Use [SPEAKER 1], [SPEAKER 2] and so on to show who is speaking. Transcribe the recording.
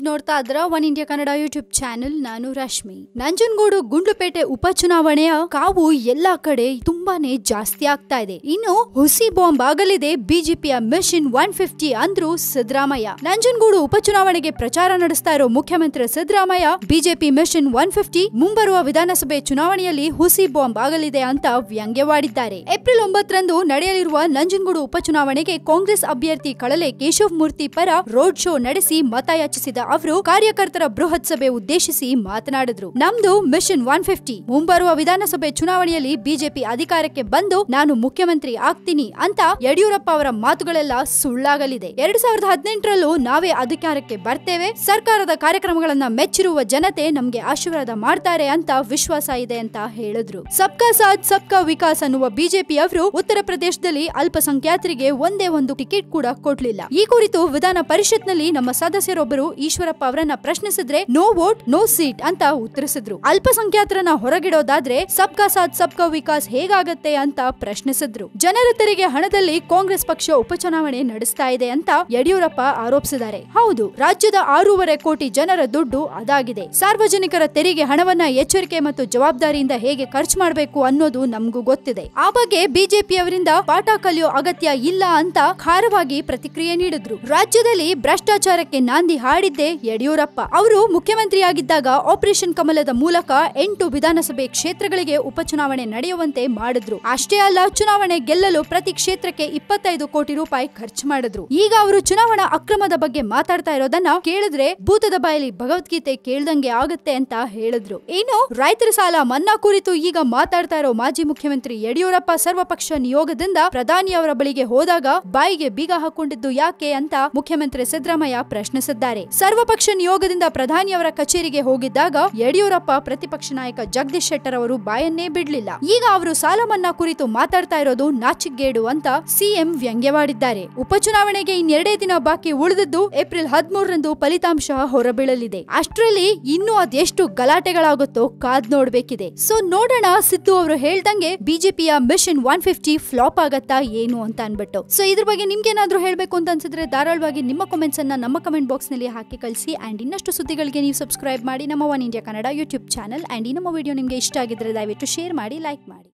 [SPEAKER 1] ನೋಡ್ತಾ ಇದ್ರ one India Kannada YouTube channel ನಾನು ರಶ್ಮಿ ನಂಜನಗೂಡು ಗುಂಡ್ಲುಪೇಟೆ ಉಪಚುನಾವಣೆಯ ಕಾವು ಎಲ್ಲಾ ಕಡೆ ತುಂಬಾನೇ ಜಾಸ್ತಿ ಆಗ್ತಾ ಇದೆ ಇನ್ನು ಹುಸಿ ಬಾಂಬ್ ಆಗಲಿದೆ ಬಿಜೆಪಿಯ ಮಿಷನ್ ಒನ್ ಫಿಫ್ಟಿ ಅಂದ್ರು ಸಿದ್ದರಾಮಯ್ಯ ನಂಜನಗೂಡು ಉಪಚುನಾವಣೆಗೆ ಪ್ರಚಾರ ನಡೆಸ್ತಾ ಇರೋ ಮುಖ್ಯಮಂತ್ರಿ Siddaramaiah BJP mission one fifty ಮುಂಬರುವ ವಿಧಾನಸಭೆ ಚುನಾವಣೆಯಲ್ಲಿ ಹುಸಿ ಬಾಂಬ್ ಆಗಲಿದೆ ಅಂತ ವ್ಯಂಗ್ಯವಾಡಿದ್ದಾರೆ ಏಪ್ರಿಲ್ ಒಂಬತ್ತರಂದು ನಡೆಯಲಿರುವ ನಂಜನಗೂಡು ಉಪಚುನಾವಣೆಗೆ ಕಾಂಗ್ರೆಸ್ ಅಭ್ಯರ್ಥಿ ಕಳಲೆ ಕೇಶವ್ ಮೂರ್ತಿ ಪರ ರೋಡ್ ಶೋ ನಡೆಸಿ ಮತ ಯಾಚಿಸಿದ ಅವರು ಕಾರ್ಯಕರ್ತರ ಬೃಹತ್ ಸಭೆ ಉದ್ದೇಶಿಸಿ ಮಾತನಾಡಿದ್ರು ನಮ್ದು ಮಿಷನ್ ಒನ್ ಫಿಫ್ಟಿ ಮುಂಬರುವ ವಿಧಾನಸಭೆ ಚುನಾವಣೆಯಲ್ಲಿ ಬಿಜೆಪಿ ಅಧಿಕಾರಕ್ಕೆ ಬಂದು ನಾನು ಮುಖ್ಯಮಂತ್ರಿ ಆಗ್ತೀನಿ ಅಂತ ಯಡಿಯೂರಪ್ಪ ಅವರ ಮಾತುಗಳೆಲ್ಲ ಸುಳ್ಳಾಗಲಿದೆ ಎರಡ್ ಸಾವಿರದ ಹದಿನೆಂಟರಲ್ಲೂ ನಾವೇ ಅಧಿಕಾರಕ್ಕೆ ಬರ್ತೇವೆ ಸರ್ಕಾರದ ಕಾರ್ಯಕ್ರಮಗಳನ್ನ ಮೆಚ್ಚಿರುವ ಜನತೆ ನಮ್ಗೆ ಆಶೀರ್ವಾದ ಮಾಡ್ತಾರೆ ಅಂತ ವಿಶ್ವಾಸ ಇದೆ ಅಂತ ಹೇಳಿದ್ರು ಸಬ್ಕಾ ಸಾಥ್ ಸಬ್ಕಾ ವಿಕಾಸ್ ಅನ್ನುವ ಬಿಜೆಪಿ ಅವರು ಉತ್ತರ ಪ್ರದೇಶದಲ್ಲಿ ಅಲ್ಪಸಂಖ್ಯಾತರಿಗೆ ಒಂದೇ ಒಂದು ಟಿಕೆಟ್ ಕೂಡ ಕೊಡ್ಲಿಲ್ಲ ಈ ಕುರಿತು ವಿಧಾನ ಪರಿಷತ್ನಲ್ಲಿ ನಮ್ಮ ಸದಸ್ಯರೊಬ್ಬರು ಈಶ್ವರಪ್ಪ ಅವರನ್ನ ಪ್ರಶ್ನಿಸಿದ್ರೆ ನೋ ವೋಟ್ ನೋ ಸೀಟ್ ಅಂತ ಉತ್ತರಿಸಿದ್ರು ಅಲ್ಪಸಂಖ್ಯಾತರನ್ನ ಹೊರಗಿಡೋದಾದ್ರೆ ಸಬ್ಕಾ ಸಾಥ್ ಸಬ್ಕಾ ವಿಕಾಸ್ ಹೇಗಾಗತ್ತೆ ಅಂತ ಪ್ರಶ್ನಿಸಿದ್ರು ಜನರ ತೆರಿಗೆ ಹಣದಲ್ಲಿ ಕಾಂಗ್ರೆಸ್ ಪಕ್ಷ ಉಪಚುನಾವಣೆ ನಡೆಸ್ತಾ ಇದೆ ಅಂತ ಯಡಿಯೂರಪ್ಪ ಆರೋಪಿಸಿದ್ದಾರೆ ಹೌದು ರಾಜ್ಯದ ಆರೂವರೆ ಕೋಟಿ ಜನರ ದುಡ್ಡು ಅದಾಗಿದೆ ಸಾರ್ವಜನಿಕರ ತೆರಿಗೆ ಹಣವನ್ನ ಎಚ್ಚರಿಕೆ ಮತ್ತು ಜವಾಬ್ದಾರಿಯಿಂದ ಹೇಗೆ ಖರ್ಚು ಮಾಡಬೇಕು ಅನ್ನೋದು ನಮಗೂ ಗೊತ್ತಿದೆ ಆ ಬಗ್ಗೆ ಬಿಜೆಪಿಯವರಿಂದ ಪಾಠ ಕಲಿಯೋ ಅಗತ್ಯ ಇಲ್ಲ ಅಂತ ಖಾರವಾಗಿ ಪ್ರತಿಕ್ರಿಯೆ ನೀಡಿದ್ರು ರಾಜ್ಯದಲ್ಲಿ ಭ್ರಷ್ಟಾಚಾರಕ್ಕೆ ನಾಂದಿ ಹಾಡಿದ್ದೆ ಯಡಿಯೂರಪ್ಪ ಅವರು ಮುಖ್ಯಮಂತ್ರಿಯಾಗಿದ್ದಾಗ ಆಪರೇಷನ್ ಕಮಲದ ಮೂಲಕ ಎಂಟು ವಿಧಾನಸಭೆ ಕ್ಷೇತ್ರಗಳಿಗೆ ಉಪಚುನಾವಣೆ ನಡೆಯುವಂತೆ ಮಾಡಿದ್ರು ಅಷ್ಟೇ ಅಲ್ಲ ಚುನಾವಣೆ ಗೆಲ್ಲಲು ಪ್ರತಿ ಕ್ಷೇತ್ರಕ್ಕೆ ಇಪ್ಪತ್ತೈದು ಕೋಟಿ ರೂಪಾಯಿ ಖರ್ಚು ಮಾಡಿದ್ರು ಈಗ ಅವರು ಚುನಾವಣಾ ಅಕ್ರಮದ ಬಗ್ಗೆ ಮಾತಾಡ್ತಾ ಇರೋದನ್ನ ಕೇಳಿದ್ರೆ ಭೂತದ ಬಾಯಲ್ಲಿ ಭಗವದ್ಗೀತೆ ಕೇಳ್ದಂಗೆ ಆಗುತ್ತೆ ಅಂತ ಹೇಳಿದ್ರು ಇನ್ನು ರೈತರ ಸಾಲ ಮನ್ನಾ ಕುರಿತು ಈಗ ಮಾತಾಡ್ತಾ ಇರೋ ಮಾಜಿ ಮುಖ್ಯಮಂತ್ರಿ ಯಡಿಯೂರಪ್ಪ ಸರ್ವಪಕ್ಷ ನಿಯೋಗದಿಂದ ಪ್ರಧಾನಿಯವರ ಬಳಿಗೆ ಹೋದಾಗ ಬಾಯಿಗೆ ಬೀಗ ಹಾಕೊಂಡಿದ್ದು ಯಾಕೆ ಅಂತ ಮುಖ್ಯಮಂತ್ರಿ ಸಿದ್ದರಾಮಯ್ಯ ಪ್ರಶ್ನಿಸಿದ್ದಾರೆ ಸರ್ವಪಕ್ಷ ನಿಯೋಗದಿಂದ ಪ್ರಧಾನಿಯವರ ಕಚೇರಿಗೆ ಹೋಗಿದ್ದಾಗ ಯಡಿಯೂರಪ್ಪ ಪ್ರತಿಪಕ್ಷ ನಾಯಕ ಜಗದೀಶ್ ಶೆಟ್ಟರ್ ಅವರು ಬಾಯನ್ನೇ ಬಿಡ್ಲಿಲ್ಲ ಈಗ ಅವರು ಸಾಲ ಮನ್ನಾ ಕುರಿತು ಮಾತಾಡ್ತಾ ಇರೋದು ನಾಚಿಗೇಡು ಅಂತ ಸಿಎಂ ವ್ಯಂಗ್ಯವಾಡಿದ್ದಾರೆ ಉಪಚುನಾವಣೆಗೆ ಇನ್ನೆರಡೇ ದಿನ ಬಾಕಿ ಉಳಿದಿದ್ದು ಏಪ್ರಿಲ್ ಹದಿಮೂರರಂದು ಫಲಿತಾಂಶ ಹೊರಬೀಳಲಿದೆ ಅಷ್ಟರಲ್ಲಿ ಇನ್ನೂ ಅದೆಷ್ಟು ಗಲಾಟೆಗಳಾಗುತ್ತೋ ಕಾದ್ ನೋಡ್ಬೇಕಿದೆ ಸೊ ನೋಡೋಣ ಸಿದ್ದು ಅವರು ಹೇಳ್ದಂಗೆ ಬಿಜೆಪಿಯ ಮಿಷನ್ ಒನ್ ಫಿಫ್ಟಿ ಫ್ಲಾಪ್ ಆಗತ್ತಾ ಏನು ಅಂತ ಅನ್ಬಿಟ್ಟು ಸೊ ಇದ್ರ ಬಗ್ಗೆ ನಿಮ್ಗೇನಾದ್ರೂ ಹೇಳ್ಬೇಕು ಅಂತ ಅನ್ಸಿದ್ರೆ ಧಾರಾಳವಾಗಿ ನಿಮ್ಮ ಕಮೆಂಟ್ಸ್ ಅನ್ನ ನಮ್ಮ ಕಮೆಂಟ್ ಬಾಕ್ಸ್ ನಲ್ಲಿ ಹಾಕಿ ಕಳಿಸಿ ಅಂಡ್ ಇನ್ನಷ್ಟು ಸುದ್ದಿಗಳಿಗೆ ನೀವು ಸಬ್ಸ್ಕ್ರೈಬ್ ಮಾಡಿ ನಮ್ಮ one India Kannada YouTube channel and ಈ ನಮ್ಮ ವಿಡಿಯೋ ನಿಮ್ಗೆ ಇಷ್ಟ ಆಗಿದ್ರೆ ದಯವಿಟ್ಟು ಶೇರ್ ಮಾಡಿ ಲೈಕ್ ಮಾಡಿ